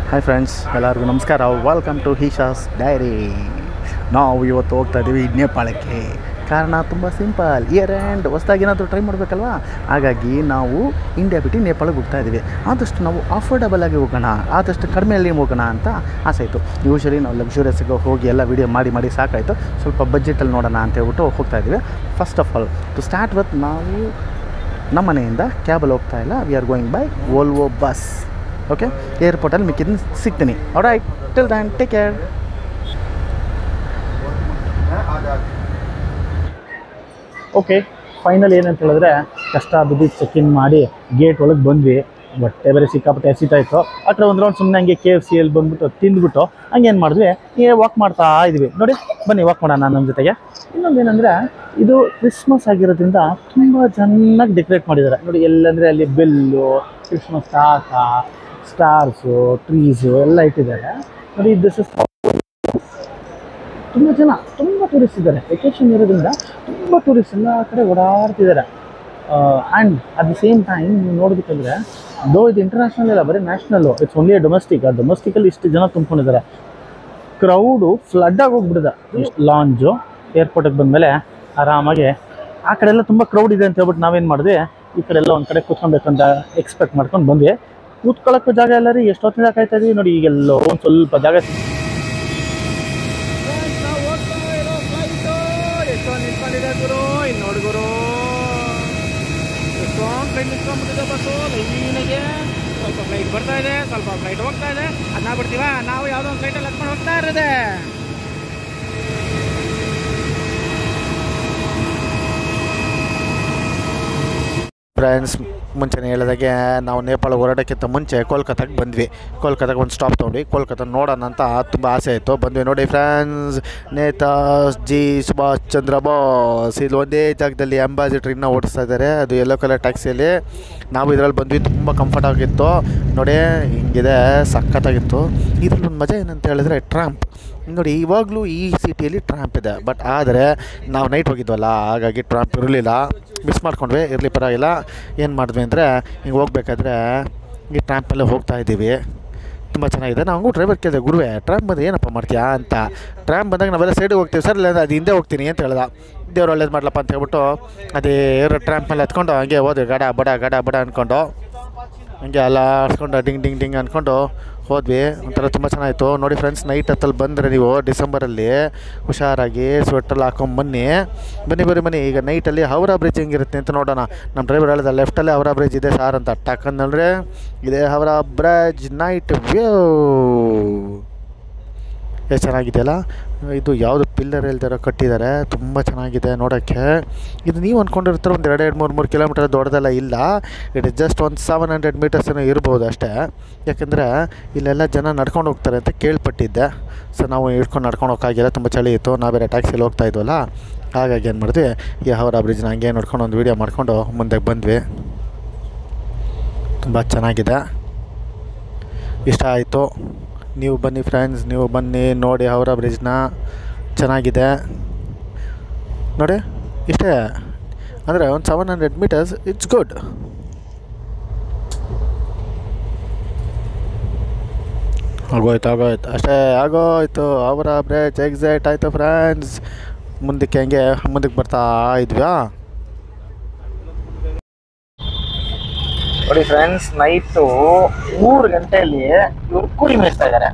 Hi friends ಎಲ್ಲರಿಗೂ ನಮಸ್ಕಾರ welcome to ಹೀಶಾಸ್ dairy ನಾವು ಇವತ್ತು ಹೋಗ್ತಾ ಇದ್ದೀವಿ ನೇಪಾಳಕ್ಕೆ ಕಾರಣ ತುಂಬ ಸಿಂಪಲ್ ಇಯರ್ ಆ್ಯಂಡ್ ಹೊಸ್ದಾಗಿ ಏನಾದರೂ ಟ್ರೈ ಮಾಡಬೇಕಲ್ವಾ ಹಾಗಾಗಿ ನಾವು ಇಂಡಿಯಾ ಬಿಟ್ಟು ನೇಪಾಳಕ್ಕೆ ಹೋಗ್ತಾ ಇದ್ದೀವಿ ಆದಷ್ಟು ನಾವು ಅಫೋರ್ಡಬಲ್ ಆಗಿ ಹೋಗೋಣ ಆದಷ್ಟು ಕಡಿಮೆಯಲ್ಲಿ ಹೋಗೋಣ ಅಂತ ಆಸೆ ಆಯಿತು ಯೂಶ್ವಲಿ ನಾವು ಲಕ್ಸುರಿಯಸ್ಗೆ ಹೋಗಿ ಎಲ್ಲ ವೀಡಿಯೋ ಮಾಡಿ ಮಾಡಿ ಸಾಕಾಯಿತು ಸ್ವಲ್ಪ ಬಜೆಟಲ್ಲಿ ನೋಡೋಣ ಅಂತ ಹೇಳ್ಬಿಟ್ಟು ಹೋಗ್ತಾ ಇದ್ದೀವಿ first of all to start with ನಾವು ನಮ್ಮ ಮನೆಯಿಂದ ಕ್ಯಾಬಲ್ಲಿ ಹೋಗ್ತಾ ಇಲ್ಲ we are going by Volvo bus okay ಏರ್ಪೋರ್ಟಲ್ಲಿ ಮಿಕ್ಕಿದ್ದು ಸಿಗ್ತೀನಿ right till then take care okay final ಏನಂತ ಹೇಳಿದ್ರೆ ಕಷ್ಟ ಬಿದ್ದು ಚೆಕ್ ಇನ್ ಮಾಡಿ ಗೇಟ್ ಒಳಗೆ ಬಂದ್ವಿ ಬಟ್ಟೆ ಬೇರೆ ಸಿಕ್ಕಾಪಟ್ಟೆ ಹಸಿತಾ ಇತ್ತು ಆ ಕಡೆ ಒಂದು ರೌಂಡ್ ಸುಮ್ಮನೆ ಹಂಗೆ ಕೆ ಎಫ್ ಸಿಯಲ್ಲಿ ಬಂದ್ಬಿಟ್ಟು ತಿಂದ್ಬಿಟ್ಟು ಹಂಗೆ ಏನು ಮಾಡಿದ್ವಿ ಏ ವಾಕ್ ಮಾಡ್ತಾ ಇದ್ವಿ ನೋಡಿ ಬನ್ನಿ ವಾಕ್ ಮಾಡೋಣ ನಮ್ಮ ಜೊತೆಗೆ ಇನ್ನೊಂದು ಏನಂದರೆ ಇದು ಕ್ರಿಸ್ಮಸ್ ಆಗಿರೋದ್ರಿಂದ ತುಂಬ ಚೆನ್ನಾಗಿ ಡೆಕೋರೇಟ್ ಮಾಡಿದ್ದಾರೆ ನೋಡಿ ಎಲ್ಲಂದರೆ ಅಲ್ಲಿ ಬೆಲ್ಲು ಕ್ರಿಸ್ಮಸ್ ತಾತ ಸ್ಟಾರ್ಸು ಟ್ರೀಸು ಎಲ್ಲ ಇಟ್ಟಿದ್ದಾರೆ ನೋಡಿ ದಿಸ್ ಇಸ್ ತುಂಬ ಜನ ತುಂಬ ಟೂರಿಸ್ಟ್ ಇದ್ದಾರೆ ವೆಕೇಶನ್ ಇರೋದ್ರಿಂದ ತುಂಬ ಟೂರಿಸ್ಟ್ ಎಲ್ಲ ಕಡೆ ಓಡಾಡ್ತಿದ್ದಾರೆ and at the same time ನೀವು ನೋಡಬೇಕಂದ್ರೆ ದೋ ಇದು ಇಂಟರ್ನ್ಯಾಷನಲ್ ಇಲ್ಲ ಬರೀ ನ್ಯಾಷನಲ್ಲು ಇಟ್ಸ್ ಓನ್ಲಿ ಡೊಮೆಸ್ಟಿಕ್ ಆ ಡೊಮೆಸ್ಟಿಕಲ್ಲಿ ಇಷ್ಟು ಜನ ತುಂಬ್ಕೊಂಡಿದ್ದಾರೆ ಕ್ರೌಡು ಫ್ಲಡ್ ಆಗಿ ಹೋಗ್ಬಿಡಿದೆ ಇಷ್ಟು ಲಾಂಜು ಏರ್ಪೋರ್ಟಿಗೆ ಬಂದಮೇಲೆ ಆರಾಮಾಗಿ ಆ ಕಡೆ ಎಲ್ಲ ತುಂಬ ಕ್ರೌಡ್ ಇದೆ ಅಂತ ಹೇಳ್ಬಿಟ್ಟು ನಾವೇನು ಮಾಡಿದ್ವಿ ಈ ಕಡೆ ಎಲ್ಲ ಒಂದು ಕಡೆ ಕೂತ್ಕೊಬೇಕಂತ ಎಕ್ಸ್ಪೆಕ್ಟ್ ಮಾಡ್ಕೊಂಡು ಬಂದ್ವಿ ಕೂತ್ಕೊಳ್ಳೋಕ್ಕೂ ಜಾಗ ಎಲ್ಲ ರೀ ಎಷ್ಟೊತ್ತಿನ ಕಾಯ್ತಾ ಇದೀವಿ ನೋಡಿ ಈಗೆಲ್ಲೋ ಒಂದು ಸ್ವಲ್ಪ ಜಾಗ ಸಿಕ್- ನಿಂತ್ಕೊಂಡಿದೆ ಗುರು ಇಲ್ಲಿ ನೋಡಿ ಗುರು ಎಷ್ಟೊಂದು ಫ್ಲೈಟ್ ನಿಂತ್ಕೊಂಡ್ಬಿಟ್ಟಿದೆ ಬಸ್ಸು ಲೈನಿಗೆ ಸ್ವಲ್ಪ ಫ್ಲೈಟ್ ಬರ್ತಾ ಇದೆ ಸ್ವಲ್ಪ ಫ್ಲೈಟ್ ಹೋಗ್ತಾ ಇದೆ ಅದನ್ನ ಬಿಡ್ತೀವ ನಾವು ಯಾವುದೋ ಒಂದು ಫ್ಲೈಟಲ್ಲಿ ಹತ್ಕೊಂಡು ಹೋಗ್ತಾ ಇರೋದೆ ಫ್ರೆಂಡ್ಸ್ ಮುಂಚೆನೇ ಹೇಳಿದಾಗೆ ನಾವು ನೇಪಾಳ ಹೊರಡೋಕ್ಕಿಂತ ಮುಂಚೆ ಕೋಲ್ಕತ್ತಾಗೆ ಬಂದ್ವಿ ಕೋಲ್ಕತ್ತಾಗೆ ಒಂದು ಸ್ಟಾಪ್ ತೊಗೊಂಡ್ವಿ ಕೋಲ್ಕತ್ತಾ ನೋಡೋಣ ಅಂತ ತುಂಬ ಆಸೆ ಆಯಿತು ಬಂದ್ವಿ ನೋಡಿ ಫ್ರೆಂಡ್ಸ್ ನೇತಾಜಿ ಸುಭಾಷ್ ಚಂದ್ರ ಬೋಸ್ ಇಲ್ಲಿ ಒಂದೇ ಜಾಗದಲ್ಲಿ ಅಂಬಾಸಿಡರ್ ಇನ್ನೂ ಓಡಿಸ್ತಾ ಇದ್ದಾರೆ ಅದು ಯೆಲ್ಲೋ ಕಲರ್ ಟ್ಯಾಕ್ಸಿಯಲ್ಲಿ ನಾವು ಇದರಲ್ಲಿ ಬಂದ್ವಿ ತುಂಬ ಕಂಫರ್ಟ್ ಆಗಿತ್ತು ನೋಡಿ ಹಿಂಗಿದೆ ಸಖತ್ತಾಗಿತ್ತು ಇದ್ರಲ್ಲಿ ಒಂದು ಮಜಾ ಏನಂತ ಹೇಳಿದ್ರೆ ಟ್ರಾಂಪ್ ನೋಡಿ ಇವಾಗಲೂ ಈ ಸಿಟಿಯಲ್ಲಿ ಟ್ರಾಂಪ್ ಇದೆ ಬಟ್ ಆದರೆ ನಾವು ನೈಟ್ ಹೋಗಿದ್ವಲ್ಲ ಹಾಗಾಗಿ ಟ್ರಾಂಪ್ ಇರಲಿಲ್ಲ ಮಿಸ್ ಮಾಡ್ಕೊಂಡ್ವಿ ಇರಲಿ ಪರವಾಗಿಲ್ಲ ಏನು ಮಾಡಿದ್ವಿ ಅಂದರೆ ಹಿಂಗೆ ಹೋಗ್ಬೇಕಾದ್ರೆ ಈ ಟ್ರಾಂಪಲ್ಲೇ ಹೋಗ್ತಾ ಇದ್ದೀವಿ ತುಂಬ ಚೆನ್ನಾಗಿದೆ ನಾವು ಡ್ರೈವರ್ ಕೇಳಿದೆ ಗುರುವೆ ಟ್ರಾಂಪ್ ಬಂದು ಏನಪ್ಪ ಮಾಡ್ತೀಯಾ ಅಂತ ಟ್ರಾಂಪ್ ಬಂದಾಗ ನಾವೆಲ್ಲ ಸೈಡಿಗೆ ಹೋಗ್ತೀವಿ ಸರ್ ಇಲ್ಲ ಅದು ಹಿಂದೆ ಹೋಗ್ತೀನಿ ಅಂತ ಹೇಳ್ದ ದೇವ್ರು ಒಳ್ಳೇದು ಮಾಡ್ಲಪ್ಪ ಅಂತ ಹೇಳ್ಬಿಟ್ಟು ಅದೇ ಟ್ರಾಂಪ್ ಮೇಲೆ ಹತ್ಕೊಂಡು ಹಂಗೆ ಹೋದ್ವಿ ಗಡ ಬಡ ಗಡ ಬಡ ಅಂದ್ಕೊಂಡು ಹಂಗೆ ಎಲ್ಲ ಆಡ್ಸ್ಕೊಂಡು ಡಿಂಗ್ ಡಿಂಗ್ ಡಿಂಗ್ ಅಂದ್ಕೊಂಡು ಹೋದ್ವಿ ಒಂಥರ ತುಂಬ ಚೆನ್ನಾಗಿತ್ತು ನೋಡಿ ಫ್ರೆಂಡ್ಸ್ ನೈಟ್ ಹತ್ತಲ್ಲಿ ಬಂದರೆ ನೀವು ಡಿಸೆಂಬರಲ್ಲಿ ಹುಷಾರಾಗಿ ಸ್ವೆಟ್ರಲ್ಲಿ ಹಾಕೊಂಡು ಬನ್ನಿ ಬನ್ನಿ ಬನ್ನಿ ಬನ್ನಿ ಈಗ ನೈಟಲ್ಲಿ ಹೌರಾ ಬ್ರಿಡ್ಜ್ ಹೆಂಗಿರುತ್ತೆ ಅಂತ ನೋಡೋಣ ನಮ್ಮ ಡ್ರೈವರ್ ಹೇಳಿದ ಲೆಫ್ಟಲ್ಲೇ ಹೌರಾ ಬ್ರಿಡ್ಜ್ ಇದೆ ಸಾರ್ ಅಂತ ಟಕ್ಕಂದ್ರೆ ಇದೇ ಹೌರಾ ಬ್ರಿಡ್ಜ್ ನೈಟ್ ವ್ಯೂ ಎಷ್ಟು ಚೆನ್ನಾಗಿದೆಯಲ್ಲ ಇದು ಯಾವುದು ಪಿಲ್ಲರ್ ಇಲ್ದಿರೋ ಕಟ್ಟಿದ್ದಾರೆ ತುಂಬ ಚೆನ್ನಾಗಿದೆ ನೋಡೋಕ್ಕೆ ಇದು ನೀವು ಅಂದ್ಕೊಂಡಿರ್ತಾರೆ ಒಂದು ಎರಡು ಎರಡು ಮೂರು ಮೂರು ಕಿಲೋಮೀಟರ್ ದೊಡ್ಡದೆಲ್ಲ ಇಲ್ಲ ಇಟ್ ಇಸ್ ಜಸ್ಟ್ ಒಂದು ಸೆವೆನ್ ಹಂಡ್ರೆಡ್ ಮೀಟರ್ಸ್ ಏನೋ ಇರ್ಬೋದು ಅಷ್ಟೇ ಯಾಕೆಂದರೆ ಇಲ್ಲೆಲ್ಲ ಜನ ನಡ್ಕೊಂಡು ಹೋಗ್ತಾರೆ ಅಂತ ಕೇಳ್ಪಟ್ಟಿದ್ದೆ ಸೊ ನಾವು ಹಿಡ್ಕೊಂಡು ನಡ್ಕೊಂಡು ಹೋಗೋಕ್ಕಾಗಿಲ್ಲ ತುಂಬ ಚಳಿ ಇತ್ತು ನಾವು ಬೇರೆ ಟ್ಯಾಕ್ಸಿಲಿ ಹೋಗ್ತಾ ಇದ್ವಲ್ಲ ಹಾಗಾಗಿ ಏನು ಮಾಡಿದ್ವಿ ಈ ಹೌರಾ ಬ್ರಿಡ್ಜ್ನ ಹಂಗೆ ನೋಡ್ಕೊಂಡು ಒಂದು ವೀಡಿಯೋ ಮಾಡ್ಕೊಂಡು ಮುಂದೆ ಬಂದ್ವಿ ತುಂಬ ಚೆನ್ನಾಗಿದೆ ಇಷ್ಟ ಆಯಿತು ನೀವು ಬನ್ನಿ ಫ್ರೆಂಡ್ಸ್ ನೀವು ಬನ್ನಿ ನೋಡಿ ಹೌರಾ ಬ್ರಿಡ್ಜ್ನ ಚೆನ್ನಾಗಿದೆ ನೋಡಿ ಇಷ್ಟೇ ಅಂದರೆ ಒಂದು seven hundred metres it's good ಆಗೋಯ್ತು ಆಗೋಯ್ತು ಅಷ್ಟೇ ಆಗೋಯ್ತು ಅವರ ಬ್ರಿಡ್ಜ್ ಎಕ್ಸೈಟ್ ಆಯಿತು ಫ್ರೆಂಡ್ಸ್ ಮುಂದಕ್ಕೆ ಹಂಗೆ ಮುಂದಕ್ಕೆ ಬರ್ತಾ ಇದ್ವಾ ನೋಡಿ ಫ್ರೆಂಡ್ಸ್ ನೈಟು ಮೂರು ಗಂಟೆಯಲ್ಲಿ ಇವರು ಕುರಿ ಮೇಯಿಸ್ತಾ ಇದ್ದಾರೆ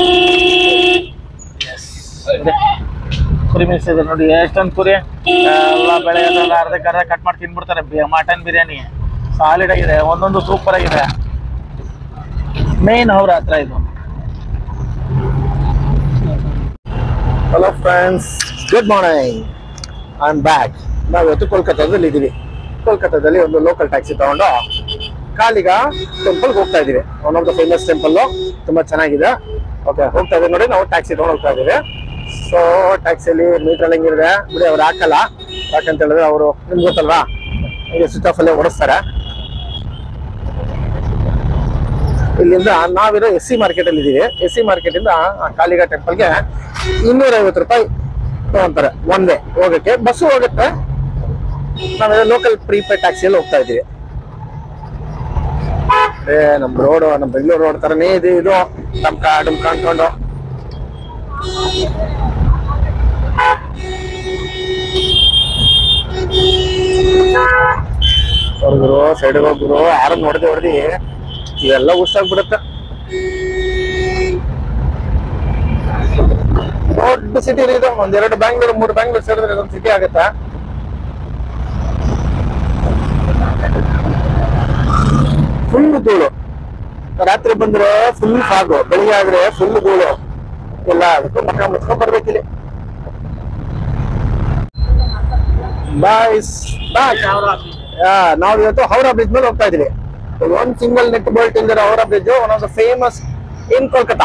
ಕುರಿ ಮೇಯಿಸ್ತಾ ಇದ್ದಾರೆ ನೋಡಿ ಎಷ್ಟೊಂದು ಕುರಿ ಎಲ್ಲ ಬೆಳಗ್ಗೆ ಅರ್ಧಕ್ಕೆ ಅರ್ಧ ಕಟ್ ಮಾಡಿ ತಿನ್ಬಿಡ್ತಾರೆ ಮಟನ್ ಬಿರಿಯಾನಿ ಸಾಲಿಡ್ ಆಗಿದೆ ಒಂದೊಂದು ಸೂಪರ್ ಆಗಿದೆ ಮೇನ್ ಅವ್ರ ಹತ್ರ ಇದು hello friends good morning I am back ನಾವು ಇವತ್ತು ಕೋಲ್ಕತ್ತಾದಲ್ಲಿ ಇದ್ದೀವಿ ಕೋಲ್ಕತ್ತಾದಲ್ಲಿ ಒಂದು ಲೋಕಲ್ ಟ್ಯಾಕ್ಸಿ ತಗೊಂಡು ಕಾಲಿಗ ಟೆಂಪಲ್ಗೆ ಹೋಗ್ತಾ ಇದೀವಿ one of the famous temple ತುಂಬಾ ಚೆನ್ನಾಗಿದೆ ಓಕೆ ಹೋಗ್ತಾ ಇದೀವಿ ನೋಡಿ ನಾವು ಟ್ಯಾಕ್ಸಿ ತಗೊಂಡು ಹೋಗ್ತಾ ಇದೀವಿ ಸೊ ಟ್ಯಾಕ್ಸಿಯಲ್ಲಿ ಮೀಟರ್ ಹೆಂಗಿರುತ್ತೆ ಬಿಡಿ ಅವ್ರು ಹಾಕಲ್ಲ ಯಾಕಂತ ಹೇಳಿದ್ರೆ ಅವರು ನಿಮ್ಗೆ ಗೊತ್ತಲ್ವಾ ಹಂಗೆ ಸ್ವಿಚ್ ಆಫ್ ಅಲ್ಲೇ ಓಡಿಸ್ತಾರೆ ಇಲ್ಲಿಂದ ನಾವಿರೋ ಎಸ್ ಸಿ ಮಾರ್ಕೆಟ್ ಅಲ್ಲಿ ಇದೀವಿ ಎಸ್ ಸಿ ಮಾರ್ಕೆಟ್ ಇಂದ ಆ ಕಾಲಿಗ ಟೆಂಪಲ್ಗೆ ಇನ್ನೂರ ಐವತ್ತು ರೂಪಾಯಿ ತಗೊಂತಾರೆ ಒನ್ ವೇ ಹೋಗಕ್ಕೆ ಬಸ್ಸು ಹೋಗುತ್ತೆ ನಾವೆಲ್ಲ ಲೋಕಲ್ ಪ್ರೀಪೇಡ್ ಟ್ಯಾಕ್ಸಿಯಲ್ಲಿ ಹೋಗ್ತಾ ಇದೀವಿ ಏ ನಮ್ ರೋಡ್ ನಮ್ ಬೆಂಗಳೂರು ರೋಡ್ ತರನೇ ಇದೆ ಇದು ಟಮ್ಕ ಡುಮ್ಕ ಅನ್ಕೊಂಡು ಹೊರಗುರು ಸೈಡ್ ಹೋಗ್ರು ಯಾರು ನೋಡ್ದೆ ಹೊಡ್ದಿ ಇವೆಲ್ಲ ಉಷ್ಟಾಗ್ಬಿಡುತ್ತೆ ದೊಡ್ಡ ಸಿಟಿ ಇದು ಒಂದೆರಡು ಬ್ಯಾಂಗ್ಳೂರ್ ಮೂರು ಬ್ಯಾಂಗ್ಳೂರ್ ಸೇರಿದ್ರೆ ಇದೊಂದು ಸಿಟಿ ಆಗತ್ತಾ ಫುಲ್ ಧೂಳು ರಾತ್ರಿ ಬಂದ್ರೆ ಫುಲ್ ಫಾಗು ಬೆಳಿಗ್ಗೆ ಆದ್ರೆ ಫುಲ್ ಧೂಳು ಎಲ್ಲ ಅದಕ್ಕೆ ಮಕ್ಕ ಮುಚ್ಕೊಂಡ್ ಬರ್ಬೇಕಿಲ್ಲಿ ಬಾಯ್ಸ್ ನಾವು ಇವತ್ತು ಹೌರಾ ಬ್ರಿಡ್ಜ್ ಮೇಲೆ ಹೋಗ್ತಾ ಇದೀವಿ ಒಂದ್ ಸಿಂಗಲ್ ನೆಟ್ ಬೋಲ್ಟ್ ಇಲ್ದಿರೋ Howrah bridge one of the famous in Kolkata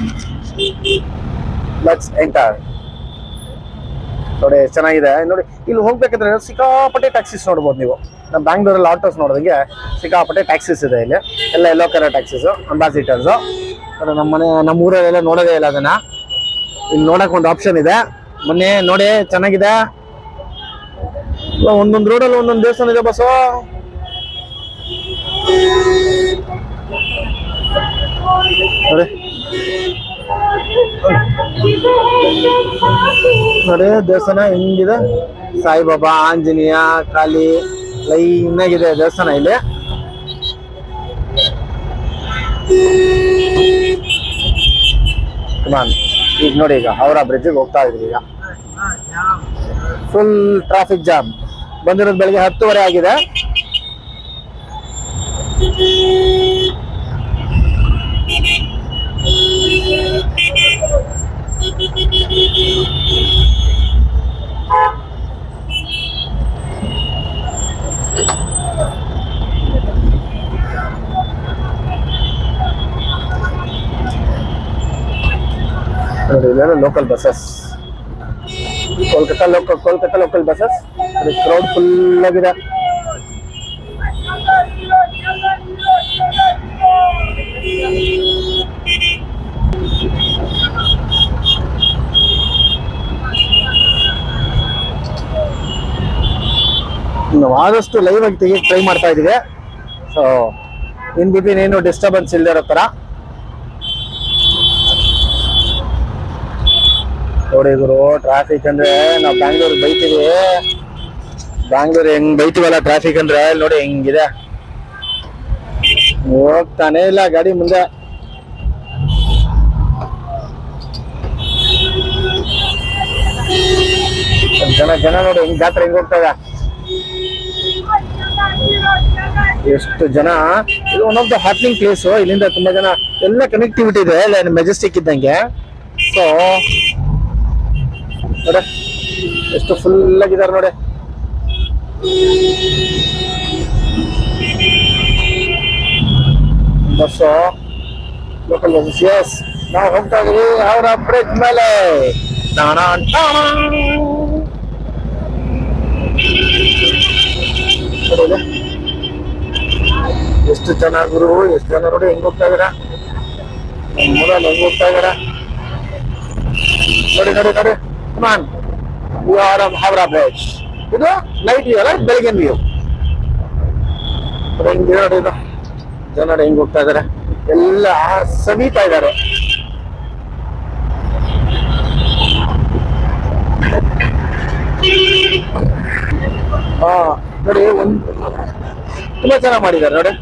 let's enter ನೋಡಿ ಎಷ್ಟ್ ಚೆನ್ನಾಗಿದೆ ನೋಡಿ ಇಲ್ಲಿ ಹೋಗ್ಬೇಕಾದ್ರೆ ಸಿಕ್ಕಾಪಟ್ಟೆ ಟ್ಯಾಕ್ಸಿಸ್ ನೋಡ್ಬೋದು ನೀವು ನಮ್ಮ ಬ್ಯಾಂಗ್ಳೂರಲ್ಲಿ ಆಟೋಸ್ ನೋಡಿದಂಗೆ ಸಿಕ್ಕಾಪಟ್ಟೆ ಟ್ಯಾಕ್ಸಿಸ್ ಇದೆ ಇಲ್ಲಿ ಎಲ್ಲ ಎಲ್ಲೋ ಕಲರ್ ಟ್ಯಾಕ್ಸಿಸ್ ಅಂಬಾಸಿಟರ್ಸ್ ನಮ್ಮ ಮನೆ ನಮ್ಮ ಊರಲ್ಲೆಲ್ಲ ನೋಡೋದೇ ಇಲ್ಲ ಅದನ್ನ ಇಲ್ಲಿ ನೋಡಕ್ ಒಂದು ಆಪ್ಷನ್ ಇದೆ ಮೊನ್ನೆ ನೋಡಿ ಚೆನ್ನಾಗಿದೆ ಇಲ್ಲ, ಒಂದೊಂದು ರೋಡಲ್ಲಿ ಒಂದೊಂದು ದೇವಸ್ಥಾನ ಇದೆ ಬಸ್ಸು ನೋಡಿ ನೋಡಿ ದೇವಸ್ಥಾನ ಹೆಂಗಿದೆ ಸಾಯಿಬಾಬಾ ಆಂಜನೇಯ ಕಾಳಿ ಲೈನ್ ಆಗಿದೆ ದೇವಸ್ಥಾನ ಇಲ್ಲಿ ಕಮಾನ್ ಈಗ ನೋಡಿ ಈಗ ಹೌರಾ ಬ್ರಿಡ್ಜಿಗೆ ಹೋಗ್ತಾ ಇದ್ವಿ ಈಗ ಫುಲ್ ಟ್ರಾಫಿಕ್ ಜಾಮ್ ಬಂದಿರೋದು ಬೆಳಿಗ್ಗೆ ಹತ್ತುವರೆ ಆಗಿದೆ ನೋಡಿ ಇಲ್ಲೆಲ್ಲ local buses Kolkata local Kolkata local buses ಅದು ಕ್ರೌಡ್ ಫುಲ್ ಆಗಿದೆ ನಾವು ಆದಷ್ಟು ಲೈವ್ ಆಗಿ ತೆಗಿಯಕ್ಕೆ ಟ್ರೈ ಮಾಡ್ತಾ ಇದೀವಿ ಸೊ ಇನ್ ಬಿಟ್ವೀನ್ ಏನು ಡಿಸ್ಟರ್ಬೆನ್ಸ್ ಇಲ್ಲದೆ ಇರೋ ಥರ ನೋಡಿ ಗುರು ಟ್ರಾಫಿಕ್ ಅಂದ್ರೆ ನಾವು ಬ್ಯಾಂಗ್ಳೂರ್ ಬೈತೀವಿ ಬ್ಯಾಂಗ್ಳೂರ್ ಹೆಂಗ್ ಬೈತೀವಲ್ಲ ಟ್ರಾಫಿಕ್ ಅಂದ್ರೆ ಅಲ್ಲಿ ನೋಡಿ ಹೆಂಗಿದೆ ಹೋಗ್ತಾನೆ ಇಲ್ಲ ಗಾಡಿ ಮುಂದೆ ಜನ ಜನ ನೋಡಿ ಹೆಂಗ್ ಜಾತ್ರೆ ಹೆಂಗ್ ಹೋಗ್ತದ ಎಷ್ಟು ಜನ ಇದು one of the happening place ಇಲ್ಲಿಂದ ತುಂಬಾ ಜನ ಎಲ್ಲ ಕನೆಕ್ಟಿವಿಟಿ ಇದೆ ಮೆಜೆಸ್ಟಿಕ್ ಇದ್ದಂಗೆ ಸೊ ನೋಡಿ ಎಷ್ಟು ಫುಲ್ ಆಗಿದ್ದಾರೆ ನೋಡಿ ಬಸ್ಸು ಲೋಕಲ್ ಬಸ್ ಎಸ್ ನಾವು ಹೋಗ್ತಾ ಇದೀವಿ ಅವರ ಬ್ರಿಡ್ಜ್ ಮೇಲೆ ಟಾಣಾ ಟಾಣಾ. ನೋಡಿ ಇಲ್ಲಿ. ಎಷ್ಟು ಜನ ಗುರು ಎಷ್ಟು ಜನ ನೋಡಿ ಹೆಂಗ್ ಹೋಗ್ತಾ ಇದಾರ ಮೊದಲು ಹೆಂಗ್ ಹೋಗ್ತಾ ಇದಾರ ನೋಡಿ ನೋಡಿ ನೋಡಿ come on we are on Howrah bridge ಇದು ನೈಟ್ ವ್ಯೂ ಅಲ್ಲ ಬೆಳಗಿನ ವ್ಯೂ ಹೆಂಗಿದೆ ನೋಡಿ ಇದು ಜನ ನೋಡಿ ಹೆಂಗ್ ಹೋಗ್ತಾ ಇದಾರೆ ಎಲ್ಲ ಸವೀತಾ ಇದಾರೆ ಹಾ ನೋಡಿ ಒಂದ್ ತುಂಬಾ ಚೆನ್ನಾಗಿ ಮಾಡಿದ್ದಾರೆ ನೋಡಿ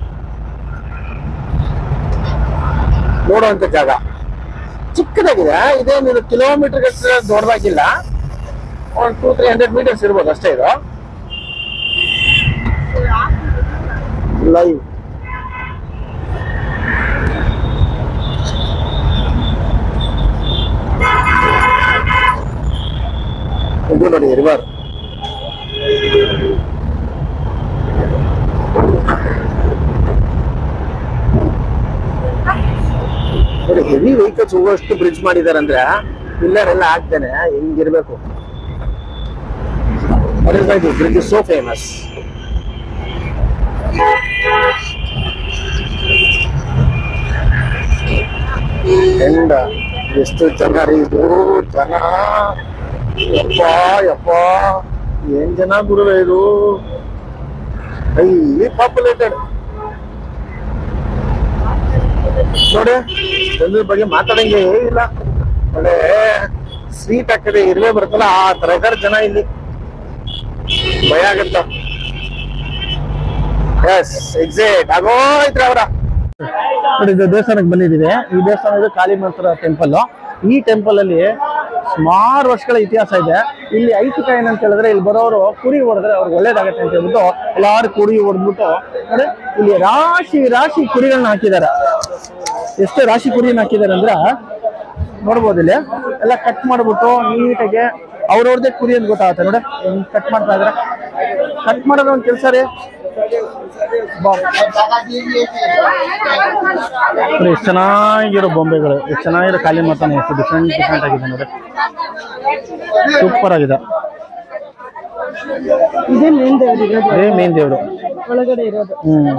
ನೋಡುವಂತ ಜಾಗ ಚಿಕ್ಕದಾಗಿದೆ ಇದೇನಿದು ಕಿಲೋಮೀಟರ್ ಗಟ್ಟಲೆ ದೊಡ್ಡದಾಗಿಲ್ಲ ಒಂದು ಟೂ ತ್ರೀ ಹಂಡ್ರೆಡ್ ಮೀಟರ್ಸ್ ಇರ್ಬೋದು ಅಷ್ಟೇ ಇದು ಲೈವ್ ಇದು ನೋಡಿ ರಿವರ್ ನೋಡಿ ಹೆವಿ ವೆಹಿಕಲ್ಸ್ ಹೋಗುವಷ್ಟು ಬ್ರಿಡ್ಜ್ ಮಾಡಿದಾರೆ ಅಂದ್ರೆ ಪಿಲ್ಲರ್ ಎಲ್ಲ ಹಾಕ್ತೇನೆ ಹೆಂಗಿರ್ಬೇಕು ಬ್ರಿಡ್ಜ್ ಇಸ್ ಸೋ ಫೇಮಸ್ ಹೆಂಡ ಎಷ್ಟು ಜನ ರೀ ಇದು ಜನ ಯಪ್ಪ ಯಪ್ಪ ಏನ್ ಜನ ಗುರುವೆ ಇದು ಹೈಲಿ ಪಾಪ್ಯುಲೇಟೆಡ್ ನೋಡಿ ಜನರ ಬಗ್ಗೆ ಮಾತಾಡಂಗೆ ಇಲ್ಲ ಒಳ್ಳೆ ಸ್ವೀಟ್ ಹಾಕಿದೆ ಇರುವೆ ಬರುತ್ತಲ್ಲ ಆ ತರ ಇದಾರೆ ಜನ ಇಲ್ಲಿ ಭಯ ಆಗತ್ತ ಎಸ್ ಎಕ್ಸಾಕ್ಟ್ ಆಗೋಯ್ತ್ರಿ ಅವರ ನೋಡಿ ಇದು ದೇವಸ್ಥಾನಕ್ಕೆ ಬಂದಿದ್ದೀವಿ ಈ ದೇವಸ್ಥಾನ ಇದು ಕಾಳಿ ಮಂತ್ರ ಟೆಂಪಲ್ ಈ ಟೆಂಪಲ್ ಅಲ್ಲಿ ಸುಮಾರು ವರ್ಷಗಳ ಇತಿಹಾಸ ಇದೆ ಇಲ್ಲಿ ಐತಿಕ ಏನಂತ ಹೇಳಿದ್ರೆ ಇಲ್ಲಿ ಬರೋರು ಕುರಿ ಹೊಡೆದ್ರೆ ಅವ್ರಿಗೆ ಒಳ್ಳೇದಾಗತ್ತೆ ಅಂತ ಹೇಳ್ಬಿಟ್ಟು ಎಲ್ಲಾರು ಕುರಿ ಹೊಡೆದ್ಬಿಟ್ಟು ನೋಡಿ ಇಲ್ಲಿ ರಾಶಿ ರಾಶಿ ಕುರಿಗಳನ್ನ ಹಾಕಿದ್ದಾರೆ ಎಷ್ಟು ರಾಶಿ ಕುರಿನ ಹಾಕಿದ್ದಾರೆ ಅಂದ್ರೆ ನೋಡ್ಬೋದು ಇಲ್ಲಿ ಎಲ್ಲ ಕಟ್ ಮಾಡ್ಬಿಟ್ಟು ನೀಟಾಗಿ ಅವ್ರವ್ರದ್ದೇ ಕುರಿ ಅಂತ ಗೊತ್ತಾಗುತ್ತೆ ನೋಡಿ ಹೆಂಗ್ ಕಟ್ ಮಾಡ್ತಾ ಇದಾರೆ ಕಟ್ ಮಾಡೋದು ಒಂದು ಕೆಲಸ ರೀ ಬಾ ನೋಡಿ ಎಷ್ಟು ಚೆನ್ನಾಗಿರೋ ಬೊಂಬೆಗಳು ಎಷ್ಟು ಚೆನ್ನಾಗಿರೋ ಖಾಲಿ ಮಾತಾನೆ ಎಷ್ಟು ಡಿಫ್ರೆಂಟ್ ಡಿಫ್ರೆಂಟ್ ಆಗಿದೆ ನೋಡಿ ಸೂಪರ್ ಆಗಿದೆ ಇದೇ ಮೇನ್ ದೇವ್ರು ಇರೋದು ಅದೇ ಮೇನ್ ದೇವರು ಒಳಗಡೆ ಇರೋದು ಹ್ಮ್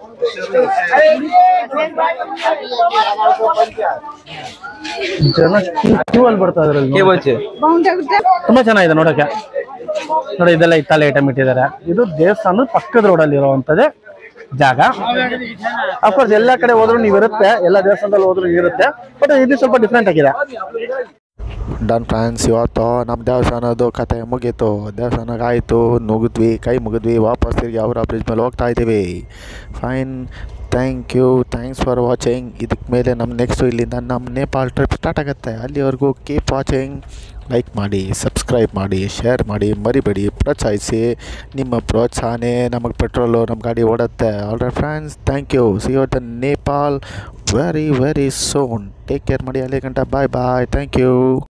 ಜನ ಕ್ಯೂ ಅಲ್ಲಿ ಬರ್ತಾ ಇದಾರೆ ಇಲ್ಲಿ ನೋಡಿ. ತುಂಬಾ ಚೆನ್ನಾಗಿದೆ ನೋಡಕ್ಕೆ ನೋಡಿ ಇದೆಲ್ಲ ಇತ್ತಲ್ಲ ಐಟಮ್ ಇಟ್ಟಿದ್ದಾರೆ ಇದು ದೇವಸ್ಥಾನದ ಪಕ್ಕದ ರೋಡಲ್ಲಿ ಇರುವಂತದ್ದೇ ಜಾಗ ಅಫ್ಕೋರ್ಸ್ ಎಲ್ಲ ಕಡೆ ಹೋದ್ರು ನೀವು ಇರುತ್ತೆ ಎಲ್ಲ ದೇವಸ್ಥಾನದಲ್ಲಿ ಹೋದ್ರು ಇರುತ್ತೆ ಬಟ್ ಇದು ಸ್ವಲ್ಪ ಡಿಫ್ರೆಂಟ್ ಆಗಿದೆ ಡನ್ ಫ್ರೆಂಡ್ಸ್ ಇವತ್ತು ನಮ್ಮ ದೇವಸ್ಥಾನದ್ದು ಕತೆ ಮುಗೀತು ದೇವಸ್ಥಾನಕ್ಕೆ ಆಯಿತು ನುಗ್ದ್ವಿ ಕೈ ಮುಗಿದ್ವಿ ವಾಪಸ್ ತಿರುಗಿ ಅವರ ಬ್ರಿಡ್ಜ್ ಮೇಲೆ ಹೋಗ್ತಾ ಇದ್ದೀವಿ fine thank you thanks for watching ಇದಕ್ಕೆ ಮೇಲೆ ನಮ್ಮ ನೆಕ್ಸ್ಟು ಇಲ್ಲಿಂದ ನಮ್ಮ ನೇಪಾಲ್ ಟ್ರಿಪ್ ಸ್ಟಾರ್ಟ್ ಆಗುತ್ತೆ ಅಲ್ಲಿವರೆಗೂ ಕೀಪ್ ವಾಚಿಂಗ್ ಲೈಕ್ ಮಾಡಿ ಸಬ್ಸ್ಕ್ರೈಬ್ ಮಾಡಿ ಶೇರ್ ಮಾಡಿ ಮರಿಬೇಡಿ ಪ್ರೋತ್ಸಾಹಿಸಿ ನಿಮ್ಮ ಪ್ರೋತ್ಸಾಹನೇ ನಮಗೆ ಪೆಟ್ರೋಲು ನಮ್ಮ ಗಾಡಿ ಓಡುತ್ತೆ all right friends thank you see you the Nepal very very soon take care ಮಾಡಿ ಅಲ್ಲಿ ಗಂಟ ಬಾಯ್ ಬಾಯ್ ಥ್ಯಾಂಕ್ ಯು